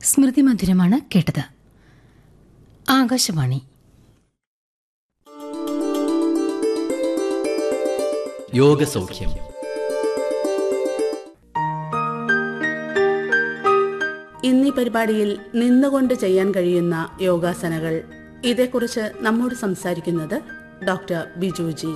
സ്മൃതി മധുരമാണ് കേട്ടത് ആകാശവാണി യോഗസൗഖ്യം ഇന്നീ പരിപാടിയിൽ നിന്നുകൊണ്ട് ചെയ്യാൻ കഴിയുന്ന യോഗാസനകൾ ഇതേക്കുറിച്ച് നമ്മോട് സംസാരിക്കുന്നത് ഡോക്ടർ ബിജുജി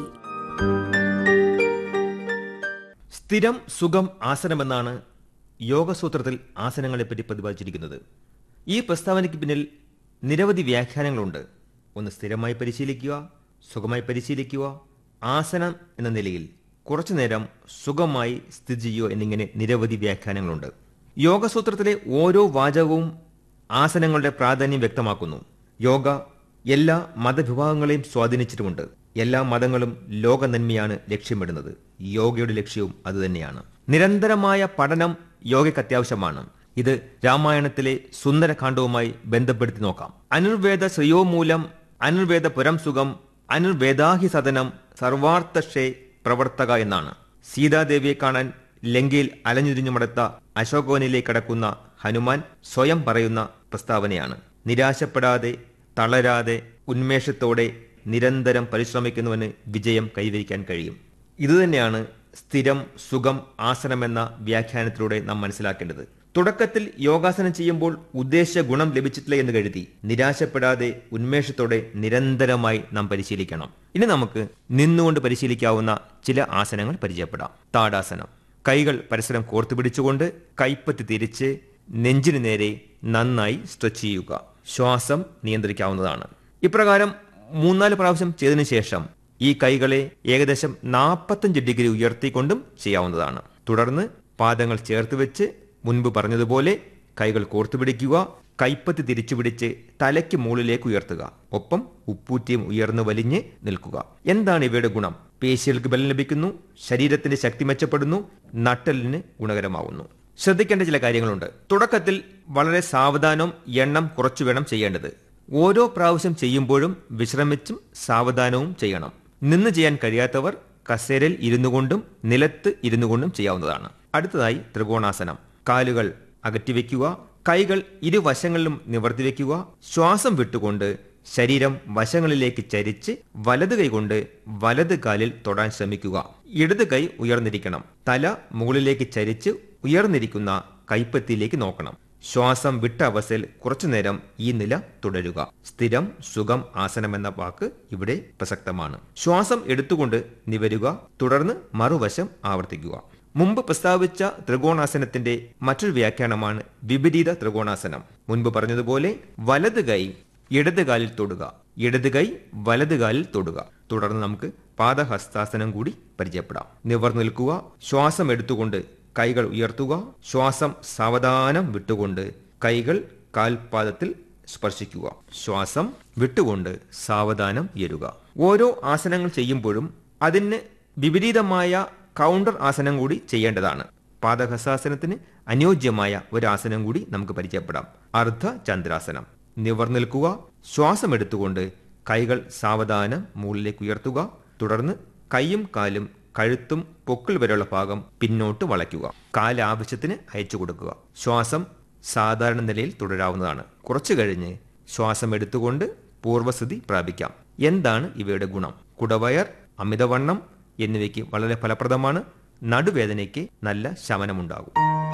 സ്ഥിരം സുഖം ആസനമെന്നാണ് യോഗസൂത്രത്തിൽ ആസനങ്ങളെപ്പറ്റി പ്രതിപാദിച്ചിരിക്കുന്നത് ഈ പ്രസ്താവനയ്ക്ക് പിന്നിൽ നിരവധി വ്യാഖ്യാനങ്ങളുണ്ട് ഒന്ന് സ്ഥിരമായി പരിശീലിക്കുക സുഖമായി പരിശീലിക്കുക ആസനം എന്ന നിലയിൽ കുറച്ചു നേരം സുഖമായി സ്ഥിതി ചെയ്യുക എന്നിങ്ങനെ നിരവധി വ്യാഖ്യാനങ്ങളുണ്ട് യോഗസൂത്രത്തിലെ ഓരോ വാചകവും ആസനങ്ങളുടെ പ്രാധാന്യം വ്യക്തമാക്കുന്നു യോഗ എല്ലാ മതവിഭാഗങ്ങളെയും സ്വാധീനിച്ചിട്ടുമുണ്ട് എല്ലാ മതങ്ങളും ലോക നന്മയാണ് ലക്ഷ്യമിടുന്നത് യോഗയുടെ ലക്ഷ്യവും അതുതന്നെയാണ് നിരന്തരമായ പഠനം യോഗയ്ക്ക് അത്യാവശ്യമാണ് ഇത് രാമായണത്തിലെ സുന്ദരകാന്ഡവുമായി ബന്ധപ്പെടുത്തി നോക്കാം അനുർവേദ ശ്രേയോമൂലം അനുർവേദ പുരം സുഖം അനുർവേദാഹി സദനം സർവാർത്ഥക്ഷേ പ്രവർത്തക എന്നാണ് സീതാദേവിയെ കാണാൻ ലങ്കയിൽ അലഞ്ഞുതിരിഞ്ഞു മടത്ത അശോകവനിലേക്ക് കടക്കുന്ന ഹനുമാൻ സ്വയം പറയുന്ന പ്രസ്താവനയാണ് നിരാശപ്പെടാതെ തളരാതെ ഉന്മേഷത്തോടെ നിരന്തരം പരിശ്രമിക്കുന്നവന് വിജയം കൈവരിക്കാൻ കഴിയും ഇതുതന്നെയാണ് സ്ഥിരം സുഖം ആസനമെന്ന വ്യാഖ്യാനത്തിലൂടെ നാം മനസ്സിലാക്കേണ്ടത് തുടക്കത്തിൽ യോഗാസനം ചെയ്യുമ്പോൾ ഉദ്ദേശിച്ച ഗുണം ലഭിച്ചിട്ടില്ല എന്ന് കരുതി നിരാശപ്പെടാതെ ഉന്മേഷത്തോടെ നിരന്തരമായി നാം പരിശീലിക്കണം ഇനി നമുക്ക് നിന്നുകൊണ്ട് പരിശീലിക്കാവുന്ന ചില ആസനങ്ങൾ പരിചയപ്പെടാം താടാസനം കൈകൾ പരസ്പരം കോർത്തു പിടിച്ചുകൊണ്ട് കൈപ്പത്തി തിരിച്ച് നെഞ്ചിനു നേരെ നന്നായി സ്ട്രെച്ച് ചെയ്യുക ശ്വാസം നിയന്ത്രിക്കാവുന്നതാണ് ഇപ്രകാരം മൂന്നാല് പ്രാവശ്യം ചെയ്തതിനു ശേഷം ഈ കൈകളെ ഏകദേശം നാൽപ്പത്തഞ്ച് ഡിഗ്രി ഉയർത്തിക്കൊണ്ടും ചെയ്യാവുന്നതാണ് തുടർന്ന് പാദങ്ങൾ ചേർത്ത് വെച്ച് മുൻപ് പറഞ്ഞതുപോലെ കൈകൾ കോർത്തു പിടിക്കുക കൈപ്പത്തി തിരിച്ചു പിടിച്ച് തലയ്ക്ക് മുകളിലേക്ക് ഉയർത്തുക ഒപ്പം ഉപ്പൂറ്റിയും ഉയർന്നു വലിഞ്ഞ് നിൽക്കുക എന്താണ് ഇവയുടെ ഗുണം പേശികൾക്ക് ബലം ലഭിക്കുന്നു ശരീരത്തിന്റെ ശക്തി മെച്ചപ്പെടുന്നു നട്ടലിന് ഗുണകരമാവുന്നു ശ്രദ്ധിക്കേണ്ട ചില കാര്യങ്ങളുണ്ട് തുടക്കത്തിൽ വളരെ സാവധാനവും എണ്ണം കുറച്ചു വേണം ചെയ്യേണ്ടത് ഓരോ പ്രാവശ്യം ചെയ്യുമ്പോഴും വിശ്രമിച്ചും സാവധാനവും ചെയ്യണം നിന്ന് ചെയ്യാൻ കഴിയാത്തവർ കസേരയിൽ ഇരുന്നു കൊണ്ടും നിലത്ത് ഇരുന്നു കൊണ്ടും ചെയ്യാവുന്നതാണ് അടുത്തതായി ത്രികോണാസനം കാലുകൾ അകറ്റിവെക്കുക കൈകൾ ഇരുവശങ്ങളിലും നിവർത്തി വെക്കുക ശ്വാസം വിട്ടുകൊണ്ട് ശരീരം വശങ്ങളിലേക്ക് ചരിച്ച് വലത് കൈ കൊണ്ട് വലത് കാലിൽ തൊടാൻ ശ്രമിക്കുക ഇടത് കൈ ഉയർന്നിരിക്കണം തല മുകളിലേക്ക് ചരിച്ച് ഉയർന്നിരിക്കുന്ന കൈപ്പത്തിയിലേക്ക് നോക്കണം ശ്വാസം വിട്ട അവസ്ഥയിൽ കുറച്ചുനേരം ഈ നില തുടരുക സ്ഥിരം സുഖം ആസനം എന്ന വാക്ക് ഇവിടെ പ്രസക്തമാണ് ശ്വാസം എടുത്തുകൊണ്ട് നിവരുക തുടർന്ന് മറുവശം ആവർത്തിക്കുക മുമ്പ് പ്രസ്താവിച്ച ത്രികോണാസനത്തിന്റെ മറ്റൊരു വ്യാഖ്യാനമാണ് വിപരീത ത്രികോണാസനം മുൻപ് പറഞ്ഞതുപോലെ വലത് കൈ ഇടത് കാലിൽ തൊടുക ഇടത് കൈ വലത് കാലിൽ തൊടുക തുടർന്ന് നമുക്ക് പാദഹസ്താസനം കൂടി പരിചയപ്പെടാം നിവർന്നു നിൽക്കുക ശ്വാസം എടുത്തുകൊണ്ട് കൈകൾ ഉയർത്തുക ശ്വാസം സാവധാനം വിട്ടുകൊണ്ട് കൈകൾ കാൽപാദത്തിൽ സ്പർശിക്കുക ശ്വാസം വിട്ടുകൊണ്ട് സാവധാനം ഉയരുക ഓരോ ആസനങ്ങൾ ചെയ്യുമ്പോഴും അതിന് വിപരീതമായ കൗണ്ടർ ആസനം കൂടി ചെയ്യേണ്ടതാണ് പാദഹസാസനത്തിന് അനുയോജ്യമായ ഒരു ആസനം കൂടി നമുക്ക് പരിചയപ്പെടാം അർദ്ധ ചന്ദ്രാസനം നിവർനിൽക്കുക ശ്വാസം എടുത്തുകൊണ്ട് കൈകൾ സാവധാനം മുകളിലേക്ക് ഉയർത്തുക തുടർന്ന് കൈയും കാലും കഴുത്തും പൊക്കിൾ വരെയുള്ള ഭാഗം പിന്നോട്ട് വളയ്ക്കുക കാല് ആവശ്യത്തിന് അയച്ചു കൊടുക്കുക ശ്വാസം സാധാരണ നിലയിൽ തുടരാവുന്നതാണ് കുറച്ചു കഴിഞ്ഞ് ശ്വാസം എടുത്തുകൊണ്ട് പൂർവ്വസ്ഥിതി പ്രാപിക്കാം എന്താണ് ഇവയുടെ ഗുണം കുടവയർ അമിതവണ്ണം എന്നിവയ്ക്ക് വളരെ ഫലപ്രദമാണ് നടുവേദനയ്ക്ക് നല്ല ശമനമുണ്ടാകും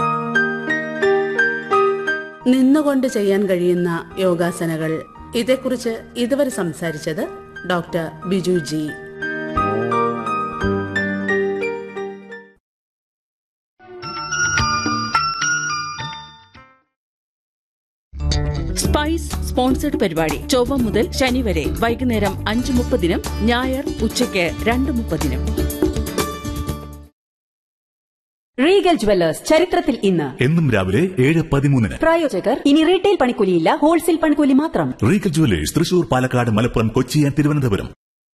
നിന്നുകൊണ്ട് ചെയ്യാൻ കഴിയുന്ന യോഗാസനകൾ ഇതേക്കുറിച്ച് ഇതുവരെ സംസാരിച്ചത് ഡോക്ടർ ബിജുജി സ്പൈസ് സ്പോൺസർഡ് പരിപാടി ചൊവ്വ മുതൽ ശനി വരെ വൈകുന്നേരം അഞ്ച് മുപ്പതിനും ഞായർ ഉച്ചയ്ക്ക് രണ്ട് മുപ്പതിനും റീഗൽ ജുവല്ലേഴ്സ് ചരിത്രത്തിൽ ഇന്ന് എന്നും രാവിലെ ഏഴ് പതിമൂന്നിന് പ്രായോജകർ ഇനി റീറ്റെയിൽ പണിക്കൂലിയില്ല ഹോൾസെയിൽ പണിക്കൂലി മാത്രം Regal Jewellers Thrissur Palakkad Malappuram Kochi and Thiruvananthapuram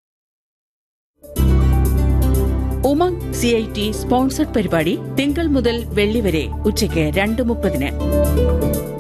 Umang C I T sponsored പരിപാടി തിങ്കൾ മുതൽ വെള്ളി വരെ ഉച്ചയ്ക്ക് രണ്ട് മുപ്പതിന്